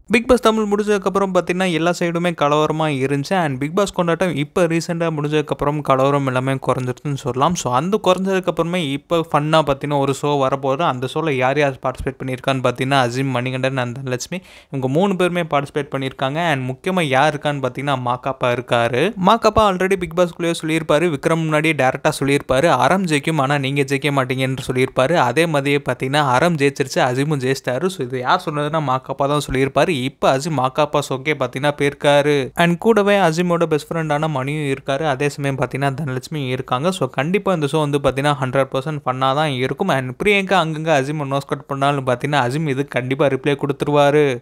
big pass Tamil முடிஞ்சதுக்கப்புறம் பார்த்தீங்கன்னா எல்லா சைடுமே கலவரமாக இருந்துச்சு அண்ட் பிக் பாஸ் கொண்டாட்டம் இப்போ ரீசெண்டாக முடிஞ்சதுக்கப்புறம் கலவரம் எல்லாமே குறைஞ்சிருச்சுன்னு சொல்லலாம் ஸோ அந்த குறைஞ்சதுக்கப்புறமே இப்போ ஃபன்னாக பார்த்தீங்கன்னா ஒரு ஷோ வரப்போகுது அந்த ஷோவில் யார் யார் பார்ட்டிசிபேட் பண்ணியிருக்கான்னு பார்த்தீங்கன்னா அஜிம் மணிகண்டன் அண்ட் தனலட்சுமி இவங்க மூணு பேருமே பார்ட்டிசிபேட் பண்ணியிருக்காங்க அண்ட் முக்கியமாக யார் இருக்கான்னு பார்த்தீங்கன்னா மாக்காப்பா இருக்காரு மாக்காப்பா ஆல்ரெடி பிக் பாஸ்குள்ளேயே சொல்லியிருப்பாரு விக்ரம் முன்னாடி டேரெக்டாக சொல்லியிருப்பாரு அறம் ஜெயிக்கும் ஆனால் நீங்கள் ஜெயிக்க மாட்டீங்கன்னு சொல்லியிருப்பாரு அதே மாதிரியே பார்த்தீங்கன்னா அறம் ஜெயிச்சிருச்சு அஜிமும் ஜெயிச்சிட்டாரு ஸோ இது யார் சொன்னதுன்னா மாக்காப்பா தான் சொல்லியிருப்பாரு இப்போ அஜிம் மாக்காப்பா ஷோக்கே பார்த்தீங்கன்னா போயிருக்காரு அண்ட் கூடவே அஜிமோட பெஸ்ட் ஃப்ரெண்டான மணியும் இருக்காரு அதே சமயம் பார்த்தீங்கன்னா தனலட்சுமி இருக்காங்க ஸோ கண்டிப்பாக இந்த ஷோ வந்து பார்த்தீங்கன்னா ஹண்ட்ரட் பர்சன்ட் ஃபன்னாக தான் இருக்கும் அண்ட் பிரியங்கா அங்கங்கே அஜிம் நோஸ் கட் பண்ணாலும் பார்த்தீங்கன்னா அஜிம் இது கண்டிப்பாக ரிப்ளை கொடுத்துருவாரு